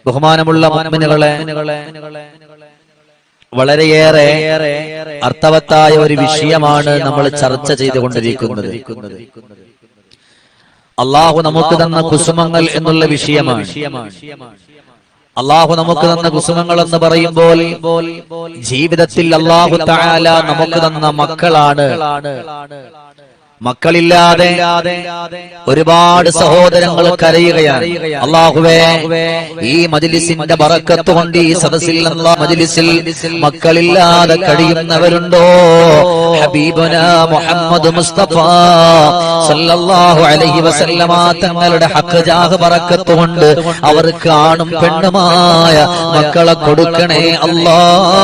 ബഹുമാനമുള്ള മുഅ്മിനുകളെ വളരെയേറെ അർത്ഥവത്തായ ഒരു വിഷയമാണ് നമ്മൾ ചർച്ച ചെയ്തുകൊണ്ടിരിക്കുന്നത് അള്ളാഹു നമുക്ക് തന്ന കുസുമങ്ങൾ എന്നുള്ള വിഷയമാണ് അള്ളാഹു നമുക്ക് തന്ന കുസുമങ്ങൾ എന്ന് പറയുമ്പോൾ ജീവിതത്തിൽ അള്ളാഹു താല നമുക്ക് തന്ന മക്കളാണ് മക്കളില്ലാതെ ഒരുപാട് സഹോദരങ്ങൾ കരയുകയാണ് അള്ളാഹുവേ ഈ മജിലിസിന്റെ ബറക്കത്ത് കൊണ്ട് ഈ സദസ്സിൽ അല്ലാ മജിലിസിൽ മക്കളില്ലാതെ കഴിയുന്നവരുണ്ടോ ഹബീബുന മുഹമ്മദ് മുസ്തഫ സല്ലല്ലാഹു അലൈഹി വസല്ലമ തങ്ങളുടെ ഹക്ക് ജാഹ് ബറക്കത്ത് കൊണ്ട് അവർക്ക് ആണും പെണ്ണുമായ മക്കളെ കൊടുക്കണേ അല്ലാ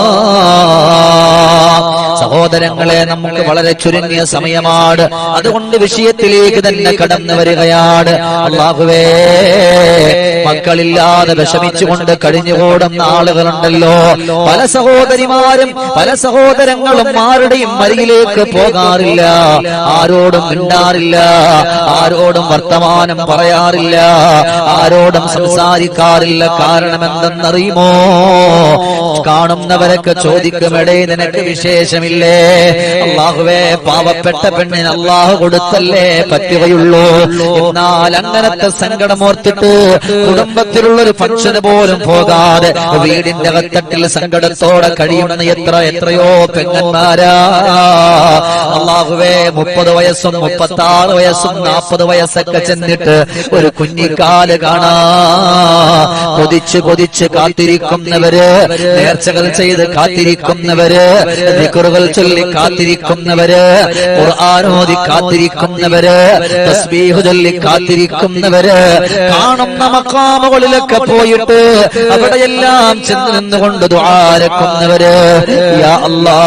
സഹോദരങ്ങളെ നമുക്ക് വളരെ ചുരുങ്ങിയ സമയമാണ് അതുകൊണ്ട് വിഷയത്തിലേക്ക് തന്നെ കടന്നു വരികയാണ് അള്ളാഹുവേ മക്കളില്ലാതെ വിഷമിച്ചുകൊണ്ട് കഴിഞ്ഞുകൂടുന്ന ആളുകളുണ്ടല്ലോ പല സഹോദരിമാരും പല സഹോദരങ്ങളും ആരുടെയും മരിയിലേക്ക് പോകാറില്ല ആരോടും മിണ്ടാറില്ല ആരോടും വർത്തമാനം പറയാറില്ല ആരോടും സംസാരിക്കാറില്ല കാരണം എന്തെന്നറിയുമോ കാണുന്നവരൊക്കെ ചോദിക്കുമെടേ നിനക്ക് വിശേഷമില്ലേ അള്ളാഹുവേ പാവപ്പെട്ട പെണ്ണിന് അള്ളാഹു കൊടുത്തല്ലേ പറ്റുകയുള്ളൂ എന്നാൽ അങ്ങനത്തെ സങ്കടമോർത്തിട്ട് കുടുംബത്തിലുള്ള ഒരു ഫംഗ്ഷന് പോലും പോകാതെ വീടിന്റെ അകത്തട്ടിൽ സങ്കടത്തോടെ കഴിയുന്ന എത്ര എത്രയോ പെങ്ങന്മാരാ അള്ളാഹുവേ മുപ്പത് വയസ്സും മുപ്പത്തി ആറ് വയസ്സും നാൽപ്പത് വയസ്സൊക്കെ ചെന്നിട്ട് ഒരു കുഞ്ഞിക്കാല് കാണാ കൊതിച്ച് കൊതിച്ച് കാത്തിരിക്കുന്നവര് നേർച്ചകൾ ചെയ്ത് കാത്തിരിക്കുന്നവര് ദിക്റുകൾ ചൊല്ലി കാത്തിരിക്കുന്നവര് ഖുർആാനോദി കാത്തിരിക്കുന്നവര് തസ്ബീഹ് ചൊല്ലി കാത്തിരിക്കുന്നവര് കാണുന്ന മക്കാമുകളിലൊക്കെ പോയിട്ട് അവിടെയെല്ലാം ചെന്ന് നിന്നുകൊണ്ട് ദ്വാരക്കുന്നവര് യാ അല്ലാ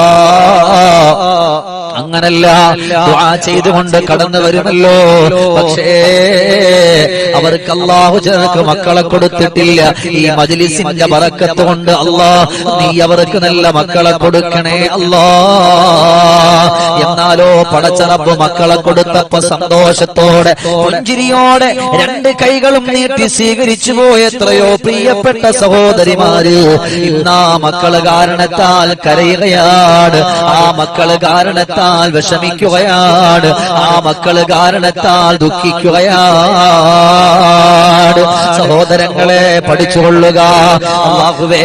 അങ്ങനല്ല ദുആ ചെയ്തുകൊണ്ട് കടന്നു വരുമല്ലോ പക്ഷേ അവർക്ക് അള്ളാഹു ചിലർക്ക് മക്കളെ കൊടുത്തിട്ടില്ല ഈ മജ്ലിസിന്റെ ബറക്കത്ത് കൊണ്ട് അല്ലാ നീ അവർക്ക് നല്ല മക്കളെ കൊടുക്കണേ അല്ലാ എന്നാലോ പടച്ചറപ്പ് മക്കളെ കൊടുത്തപ്പോ സന്തോഷത്തോടെ പുഞ്ചിരിയോടെ രണ്ട് കൈകളും നീട്ടി സ്വീകരിച്ചു പോയ എത്രയോ പ്രിയപ്പെട്ട സഹോദരിമാര് ഇന്നാ മക്കള് കാരണത്താൽ കരയുകയാണ് ആ മക്കള് കാരണത്താൽ വിഷമിക്കുകയാണ് ആ മക്കള് കാരണത്താൽ ദുഃഖിക്കുകയാണ് സഹോദരങ്ങളെ പഠിച്ചുകൊള്ളുക അള്ളാഹുവേ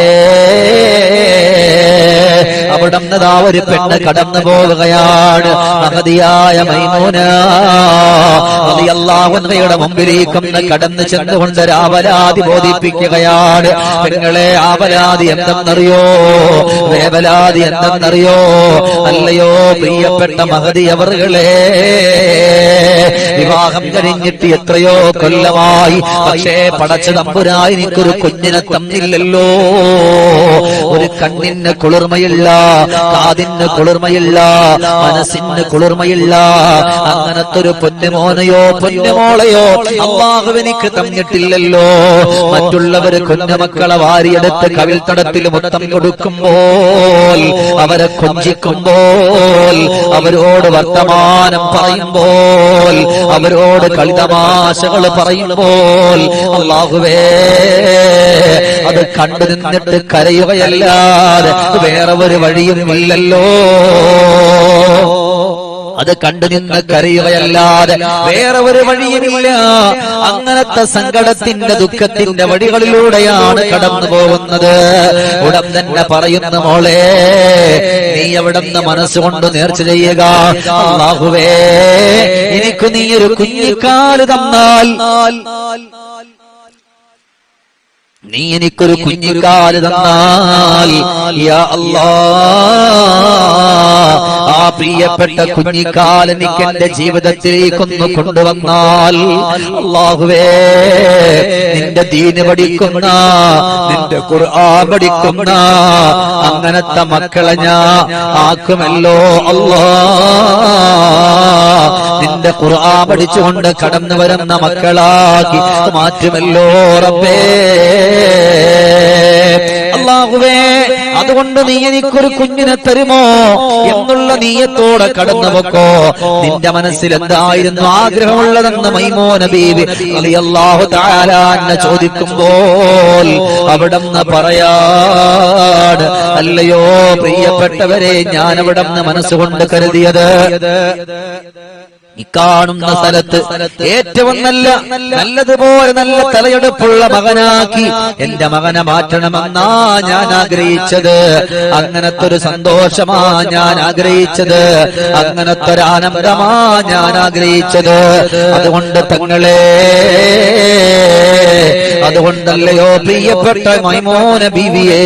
അവിടെ നിന്നതാ ഒരു പെണ്ണ് കടന്നു പോവുകയാണ് മഹതിയായ മൈമൂന അള്ളാഹുന്നയുടെ മുമ്പിലേക്കൊന്ന് കടന്നു ചെന്നുകൊണ്ട് രാവലാതി ബോധിപ്പിക്കുകയാണ് പെങ്ങളെ ആവലാതി എന്തെന്നറിയോ വേവലാതി എന്തെന്നറിയോ അല്ലയോ പ്രിയപ്പെട്ട മഹതി അവറുകളെ വിവാഹം കഴിഞ്ഞിട്ട് എത്രയോ കൊല്ലമായി പക്ഷേ പടച്ച തമ്പുരായി എനിക്കൊരു കുഞ്ഞിനെ തന്നില്ലല്ലോ ഒരു കണ്ണിന് കുളിർമയില്ല കാതിന് കുളിർമയില്ല മനസ്സിന് കുളിർമയില്ല അങ്ങനത്തെ ഒരു പൊന്നുമോനെയോ പൊന്നുമോളെയോ അള്ളാഹു എനിക്ക് തന്നിട്ടില്ലല്ലോ മറ്റുള്ളവര് കുഞ്ഞുമക്കളെ വാരിയെടുത്ത് കവിൽത്തടത്തിൽ മുത്തം കൊടുക്കുമ്പോൾ അവരെ കൊഞ്ചിക്കുമ്പോൾ അവരോട് വർത്തമാനം പറയുമ്പോൾ അവരോട് കളിതമാശകൾ പറയുമ്പോൾ അള്ളാഹുവേ അത് കണ്ടു നിന്നിട്ട് കരയുകയല്ലാതെ വേറെ ഒരു വഴിയും ഇല്ലല്ലോ അത് കണ്ടു നിന്ന് കരയുകയല്ലാതെ വേറെ ഒരു വഴിയുമില്ല അങ്ങനത്തെ സങ്കടത്തിന്റെ ദുഃഖത്തിന്റെ വഴികളിലൂടെയാണ് കടന്നു പോകുന്നത് ഉടൻ തന്നെ പറയുന്ന മോളെ നീ എവിടെ നിന്ന് മനസ്സുകൊണ്ട് നേർച്ച ചെയ്യുക അള്ളാഹുവേ എനിക്ക് നീ ഒരു കുഞ്ഞിക്കാല് തന്നാൽ നീ എനിക്കൊരു കുഞ്ഞിക്കാല് തന്നാൽ യാ അല്ലാ ആ പ്രിയപ്പെട്ട കുഞ്ഞിക്കാൽ എനിക്ക് എന്റെ ജീവിതത്തിലേക്കൊന്ന് കൊണ്ടുവന്നാൽ അള്ളാഹുവേ നിന്റെ ദീന് പഠിക്കുന്ന നിന്റെ ഖുർആൻ പഠിക്കുന്ന അങ്ങനത്തെ മക്കളെ ഞാൻ ആക്കുമല്ലോ അല്ലാ നിന്റെ ഖുർആൻ പഠിച്ചുകൊണ്ട് കടന്നു വരുന്ന മക്കളാക്കി മാറ്റുമല്ലോ റബ്ബേ അള്ളാഹുവേ അതുകൊണ്ട് നീ എനിക്കൊരു കുഞ്ഞിനെ തരുമോ എന്നുള്ള നീയത്തോടെ കടന്നു പൊക്കോ നിന്റെ മനസ്സിൽ എന്തായിരുന്നു ആഗ്രഹമുള്ളതെന്ന് മൈമോന ബീവി അള്ളാഹു താലാന്ന ചോദിക്കുമ്പോൾ അവിടെന്ന് പറയാട് അല്ലയോ പ്രിയപ്പെട്ടവരെ ഞാൻ അവിടെന്ന് മനസ്സുകൊണ്ട് കരുതിയത് ഈ കാണുന്ന സ്ഥലത്ത് ഏറ്റവും നല്ല നല്ലതുപോലെ നല്ല തലയെടുപ്പുള്ള മകനാക്കി എന്റെ മകനെ മാറ്റണമെന്നാ ഞാൻ ആഗ്രഹിച്ചത് അങ്ങനത്തെ ഒരു സന്തോഷമാ ഞാൻ ആഗ്രഹിച്ചത് അങ്ങനത്തെ ഒരു ആനന്ദമാ ഞാൻ ആഗ്രഹിച്ചത് അതുകൊണ്ട് തങ്ങളെ അതുകൊണ്ടല്ലയോ പ്രിയപ്പെട്ട മൈമോന ബീവിയേ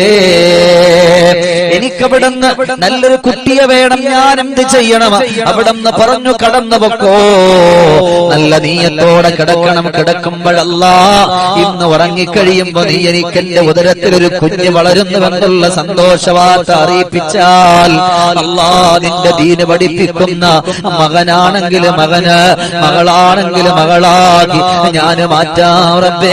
എനിക്കവിടുന്ന് നല്ലൊരു കുട്ടിയെ വേണം ഞാൻ എന്ത് ചെയ്യണം അവിടുന്ന് പറഞ്ഞു കടന്നു പൊക്കോ നല്ല നീയത്തോടെ കിടക്കണം കിടക്കുമ്പോഴല്ല ഇന്ന് ഉറങ്ങിക്കഴിയുമ്പോ നീ എനിക്ക് എന്റെ ഉദരത്തിൽ ഒരു കുഞ്ഞ് വളരുന്നുവെന്നുള്ള സന്തോഷവാർത്ത അറിയിപ്പിച്ചാൽ അല്ലാ നിന്റെ ദീന് പഠിപ്പിക്കുന്ന മകനാണെങ്കിൽ മകന് മകളാണെങ്കിൽ മകളാകി ഞാൻ മാറ്റാം റബ്ബേ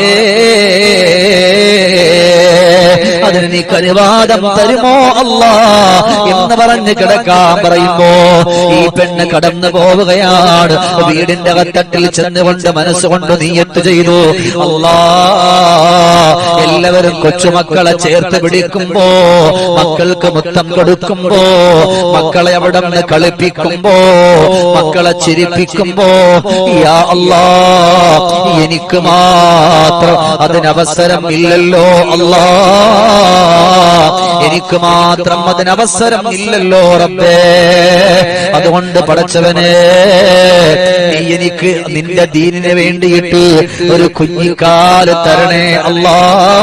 അതിന് നീ കരുവാദം തരുമോ അല്ലാ എന്ന് പറഞ്ഞ് കിടക്കാൻ പറയുമ്പോ ഈ പെണ്ണ് കടന്നു പോവുകയാണ് വീടിന്റെ അകത്തട്ടിൽ ചെന്നുകൊണ്ട് മനസ്സുകൊണ്ട് നീയത്ത് ചെയ്തു അല്ലാ എല്ലാവരും കൊച്ചുമക്കളെ ചേർത്ത് പിടിക്കുമ്പോ മക്കൾക്ക് മുത്തം കൊടുക്കുമ്പോ മക്കളെ അവിടെ നിന്ന് കളിപ്പിക്കുമ്പോ മക്കളെ ചിരിപ്പിക്കുമ്പോ യാ അല്ലാ എനിക്ക് മാത്രം അതിനവസരം ഇല്ലല്ലോ അല്ലാ എനിക്ക് മാത്രം അതിനവസരം ഇല്ലല്ലോ റബ്ബേ അതുകൊണ്ട് പടച്ചവനെ നീ എനിക്ക് നിന്റെ ദീനിന് വേണ്ടിയിട്ട് ഒരു കുഞ്ഞിക്കാല് തരണേ അല്ലാ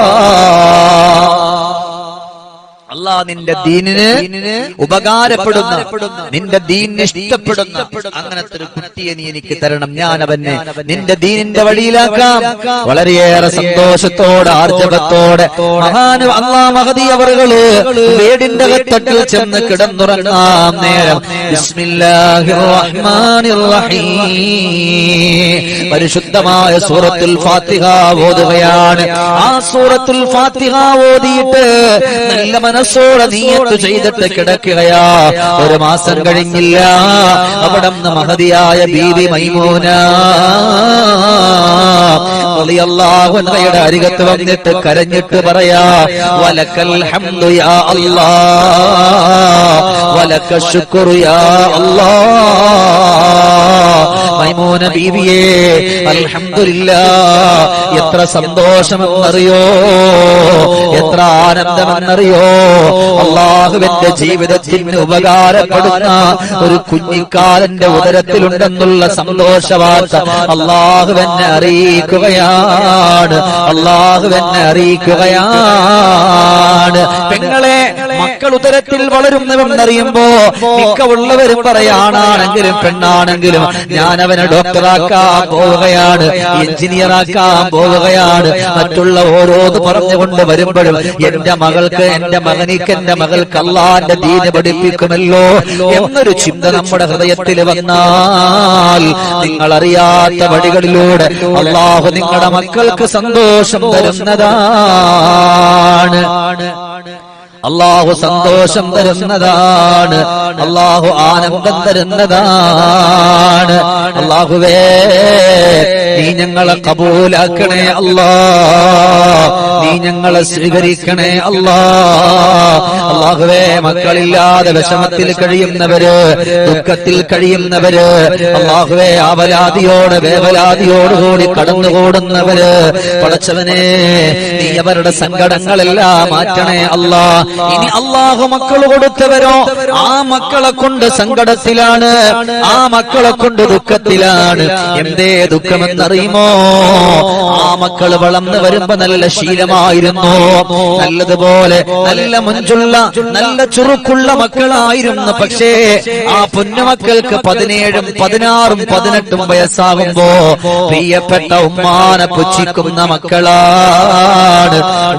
അല്ലാ നിന്റെ ദീനിന് ഉപകാരപ്പെടുന്ന നിന്റെ ദീനിന് ഇഷ്ടപ്പെടുന്ന അങ്ങനത്തെ ഒരു കുട്ടിയെ നീ എനിക്ക് തരണം ഞാൻ അവനെ നിന്റെ ദീനിന്റെ വഴിയിലാക്കാം വളരെയേറെ സന്തോഷത്തോടെ ആർജവത്തോടെ മഹാന് അള്ളാ മഹതി അവറുകള് വീടിന്റെ അകത്തട്ടിൽ ചെന്ന് കിടന്നുറങ്ങാം നേരം ബിസ്മില്ലാഹിർ റഹ്മാനിർ റഹീം പരിശുദ്ധമായ സൂറത്തുൽ ഫാത്തിഹ ഓതുകയാണ് ആ സൂറത്തുൽ ഫാത്തിഹ ഓതിയിട്ട് നല്ല മനസ്സോടെ നീയത്ത് ചെയ്തിട്ട് കിടക്കുകയാ ഒരു മാസം കഴിഞ്ഞില്ല അവിടെ നിന്ന് മഹതിയായ ബീവി മൈമൂന യുടെ അരികത്ത് വന്നിട്ട് കരഞ്ഞിട്ട് പറയാ വലക്കൽ ഹംദു യാ അല്ലാ വലക്ക ശുക്രു യാ അല്ലാ മൈമൂന ബീവിയെ അൽഹംദുലില്ല എത്ര സന്തോഷമെന്നറിയോ എത്ര ആനന്ദമെന്നറിയോ അള്ളാഹുവിന്റെ ജീവിതത്തിന് ഉപകാരപ്പെടുന്ന ഒരു കുഞ്ഞിക്കാലന്റെ ഉദരത്തിലുണ്ടെന്നുള്ള സന്തോഷവാർത്ത അള്ളാഹുവെന്നെ അറിയിക്കുകയാണ് അള്ളാഹുവെന്നെ അറിയിക്കുകയാണ് പെങ്ങളെ മക്കൾ ഉദരത്തിൽ വളരുന്നവെന്നറിയുമ്പോ മിക്കവുള്ളവരും പറയാണാണെങ്കിലും പെണ്ണാണെങ്കിലും ഞാൻ അവനെ ഡോക്ടറാക്കാൻ പോവുകയാണ് എഞ്ചിനീയർ ആക്കാൻ പോവുകയാണ് മറ്റുള്ള ഓരോന്ന് പറഞ്ഞുകൊണ്ട് വരുമ്പോഴും എന്റെ മകൾക്ക് എന്റെ മകനിക്ക് എന്റെ മകൾക്ക് അള്ളാന്റെ ദീന് പഠിപ്പിക്കുമല്ലോ എന്നൊരു ചിന്ത നമ്മുടെ ഹൃദയത്തിൽ വന്നാൽ നിങ്ങൾ അറിയാത്ത വഴികളിലൂടെ അള്ളാഹു നിങ്ങളുടെ മക്കൾക്ക് സന്തോഷം തരുന്നതാണ് അള്ളാഹു സന്തോഷം തരുന്നതാണ് അള്ളാഹു ആനന്ദം തരുന്നതാണ് അള്ളാഹുവേ നീ ഞങ്ങളെ കബൂലാക്കണേ അല്ലാ നീ ഞങ്ങളെ സ്വീകരിക്കണേ അല്ലാ അള്ളാഹുവേ മക്കളില്ലാതെ വിഷമത്തിൽ കഴിയുന്നവര് ദുഃഖത്തിൽ കഴിയുന്നവര് അള്ളാഹുവേ ആവലാതിയോട് വേവലാതിയോടുകൂടി കടന്നുകൂടുന്നവര് പടച്ചവനെ നീ അവരുടെ സങ്കടങ്ങളെല്ലാം മാറ്റണേ അല്ലാ ഇനി അള്ളാഹു മക്കൾ കൊടുത്തവരോ ആ മക്കളെ കൊണ്ട് സങ്കടത്തിലാണ് ആ മക്കളെ കൊണ്ട് ദുഃഖത്തിലാണ് എന്തേ ദുഃഖമെന്നറിയുമോ ആ മക്കൾ വളർന്നു വരുമ്പോ നല്ല ശീലമായിരുന്നു നല്ലതുപോലെ നല്ല മുഞ്ചുള്ള നല്ല ചുറുക്കുള്ള മക്കളായിരുന്നു പക്ഷേ ആ പൊന്നുമക്കൾക്ക് പതിനേഴും പതിനാറും പതിനെട്ടും വയസ്സാകുമ്പോ പ്രിയപ്പെട്ട ഉമ്മാനെ പുച്ഛിക്കുന്ന മക്കളാണ് ഉമ്മാ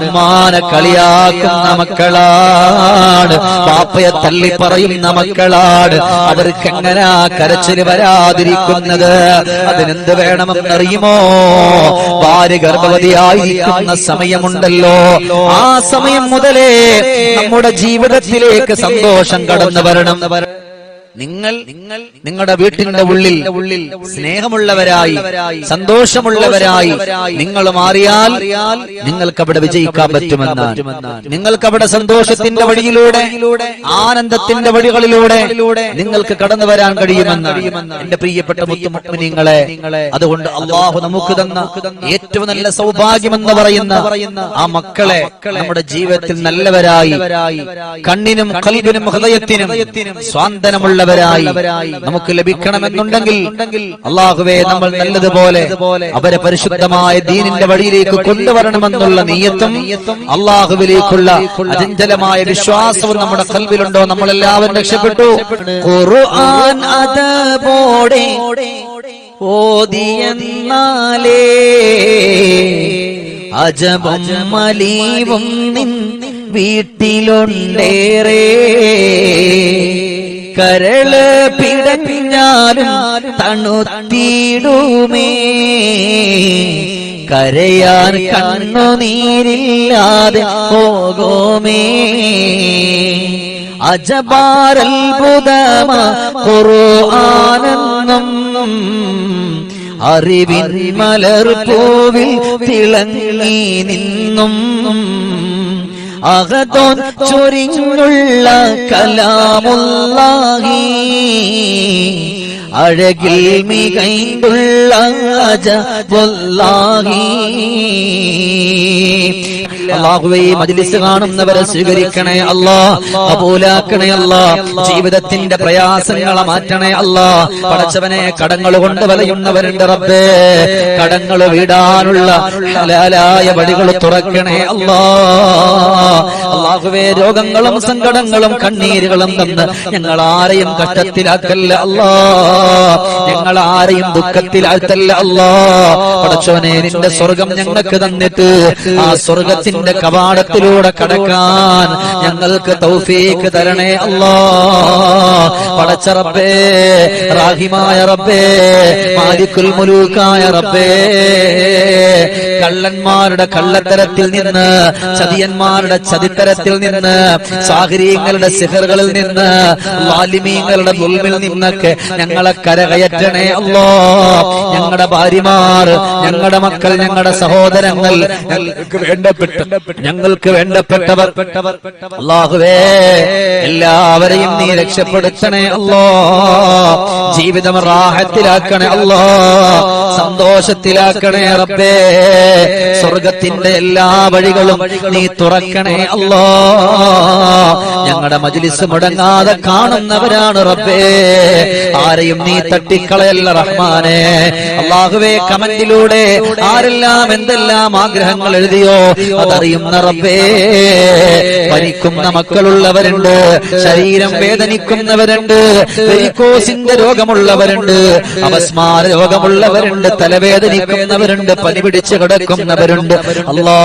ഉമ്മാനെ കളിയാക്കുന്ന മക്കളാണ് പാപ്പയെ തള്ളി പറയുന്ന മക്കളാണ് അവർക്ക് എങ്ങനാ കരച്ചില് വരാതിരിക്കുന്നത് അതിനെന്ത് വേണമെന്നറിയുമോ ഭാര്യ ഗർഭവതിയായിരിക്കുന്ന സമയമുണ്ടല്ലോ ആ സമയം മുതലേ നമ്മുടെ ജീവിതത്തിലേക്ക് സന്തോഷം കടന്നു വരണം നിങ്ങൾ നിങ്ങൾ നിങ്ങളുടെ വീട്ടിന്റെ ഉള്ളിൽ ഉള്ളിൽ സ്നേഹമുള്ളവരായി സന്തോഷമുള്ളവരായി നിങ്ങൾ മാറിയാൽ നിങ്ങൾക്ക് അവിടെ വിജയിക്കാൻ പറ്റുമെന്നാണ് നിങ്ങൾക്ക് അവിടെ സന്തോഷത്തിന്റെ വഴിയിലൂടെ ആനന്ദത്തിന്റെ വഴികളിലൂടെ നിങ്ങൾക്ക് കടന്നു വരാൻ കഴിയുമെന്ന് എന്റെ പ്രിയപ്പെട്ട മുത്തുമുക്മിനിങ്ങളെ അതുകൊണ്ട് അള്ളാഹു നമുക്ക് തന്ന ഏറ്റവും നല്ല സൗഭാഗ്യമെന്ന് പറയുന്ന ആ മക്കളെ നമ്മുടെ ജീവിതത്തിൽ നല്ലവരായി കണ്ണിനും കൽവിനും ഹൃദയത്തിനും സ്വാന്തനമുള്ളവരായി നമുക്ക് ലഭിക്കണമെന്നുണ്ടെങ്കിൽ അള്ളാഹുവെ നമ്മൾ നല്ലതുപോലെ അവരെ പരിശുദ്ധമായ ദീനിന്റെ വഴിയിലേക്ക് കൊണ്ടുവരണമെന്നുള്ള നീയത്തും അള്ളാഹുവിലേക്കുള്ള അചഞ്ചലമായ വിശ്വാസവും നമ്മുടെ കൽവിലുണ്ടോ നമ്മൾ എല്ലാവരും രക്ഷപ്പെട്ടു ഖുർആൻ അതപോടെ ഓതിയെന്നാലേ അജബം മലീവും നിൻ വീട്ടിലുണ്ടേറെ കരള് പിടഞ്ഞാലും തണുത്തിടുമേ കരയാൻ കണ്ണുനീരില്ലാതെ പോകോമേ അജബാരത്ഭുതമ ഖുർആനെന്നും അറിവിൻ മലർപൂവിൽ തിളങ്ങി നിന്നും അകതോൻ ചൊരിഞ്ഞുള്ള കലാമുള്ളാഹി അഴകിൽ മികൈന്തുള്ള അജബുല്ലാഹി അള്ളാഹുവേ ഈ മജ്ലിസ് കാണുന്നവരെ സ്വീകരിക്കണേ അല്ലാ കബൂലാക്കണേ അല്ലാ ജീവിതത്തിന്റെ പ്രയാസങ്ങളെ മാറ്റണേ അല്ലാ പടച്ചവനെ കടങ്ങൾ കൊണ്ട് വലയുന്നവരുണ്ട് റബ്ബേ കടങ്ങൾ വീടാനുള്ള ഹലാലായ വഴികൾ തുറക്കണേ അല്ലാ അള്ളാഹുവേ രോഗങ്ങളും സങ്കടങ്ങളും കണ്ണീരുകളും തന്ന് ഞങ്ങൾ ആരെയും കഷ്ടത്തിലാക്കല്ല അല്ലാ ഞങ്ങൾ ആരെയും ദുഃഖത്തിലാക്കല്ല അല്ലാ പടച്ചവനെ നിന്റെ സ്വർഗം ഞങ്ങൾക്ക് തന്നിട്ട് ആ സ്വർഗത്തിന്റെ കവാടത്തിലൂടെ കടക്കാൻ ഞങ്ങൾക്ക് തൗഫീക്ക് തരണേ അല്ലാ പടച്ച റബ്ബേ റാഹിമായ റബ്ബേ മാലിക്കുൽ മുലൂക്കായ റബ്ബേ കള്ളന്മാരുടെ കള്ളത്തരത്തിൽ നിന്ന് ചതിയന്മാരുടെ ചതിത്തരത്തിൽ നിന്ന് സാഹചര്യങ്ങളുടെ സിഹറുകളിൽ നിന്ന് വാലിമീങ്ങളുടെ ദുൽമിൽ നിന്നൊക്കെ ഞങ്ങളെ കരകയറ്റണേ അല്ലോ ഞങ്ങളുടെ ഭാര്യമാർ ഞങ്ങളുടെ മക്കൾ ഞങ്ങളുടെ സഹോദരങ്ങൾ ഞങ്ങൾക്ക് വേണ്ടപ്പെട്ട ഞങ്ങൾക്ക് വേണ്ടപ്പെട്ടവർ അള്ളാഹുവേ എല്ലാവരെയും നീ രക്ഷപ്പെടുത്തണേ അല്ലോ ജീവിതം റാഹത്തിലാക്കണേ അല്ലോ സന്തോഷത്തിലാക്കണേ റബ്ബേ സ്വർഗത്തിന്റെ എല്ലാ വഴികളും നീ തുറക്കണേ അല്ലോ ഞങ്ങളുടെ മജ്ലിസ് മുടങ്ങാതെ കാണുന്നവരാണ് റബ്ബേ ആരെയും നീ തട്ടിക്കളയല്ല റഹ്മാനെ അള്ളാഹുവേ കമന്റിലൂടെ ആരെല്ലാം എന്തെല്ലാം ആഗ്രഹങ്ങൾ എഴുതിയോ അതറിയുന്ന റബ്ബേ പനിക്കുന്ന മക്കളുള്ളവരുണ്ട് ശരീരം വേദനിക്കുന്നവരുണ്ട് വെരിക്കോസിന്റെ രോഗമുള്ളവരുണ്ട് അപസ്മാര രോഗമുള്ളവരുണ്ട് തലവേദനിക്കുന്നവരുണ്ട് പനി പിടിച്ച് കിടക്കുന്നവരുണ്ട് അല്ലാ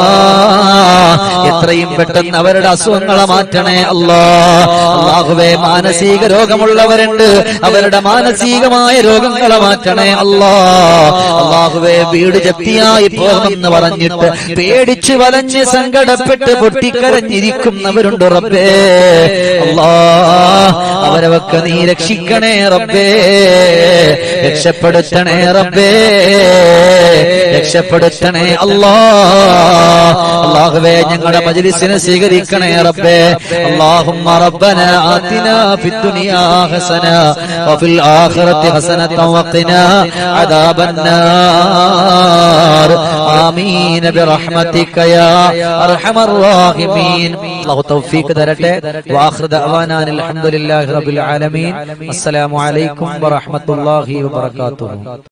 എത്രയും പെട്ടെന്ന് അവരുടെ അസുഖങ്ങളെ മാറ്റണേ അല്ലാ അള്ളാഹുവേ മാനസിക രോഗമുള്ളവരുണ്ട് അവരുടെ മാനസികമായ രോഗങ്ങളെ മാറ്റണേ അല്ലാ അള്ളാഹുവേ വീട് ജപ്തിയായി പോകുമെന്ന് പറഞ്ഞിട്ട് പേടിച്ച് വലഞ്ഞ് സങ്കടപ്പെട്ട് പൊട്ടിക്കരഞ്ഞിരിക്കുന്നവരുണ്ട് റബ്ബേ അല്ലാ അവരവക്കെ നീ രക്ഷിക്കണേ റബ്ബേ രക്ഷപ്പെടുത്തണേ റബ്ബേ രക്ഷപ്പെടുത്തണേ അല്ലാ അള്ളാഹുവേ ഞങ്ങളുടെ മജ്ലിസിനെ സ്വീകരിക്കണേ റബ്ബേ اللهم ربنا آتنا في الدنيا حسنة وفي الآخرة حسنة وقنا عذاب النار آمين برحمتك يا أرحم الراحمين الله توفيق درته وآخر دعوانا أن الحمد لله رب العالمين السلام عليكم ورحمة الله وبركاته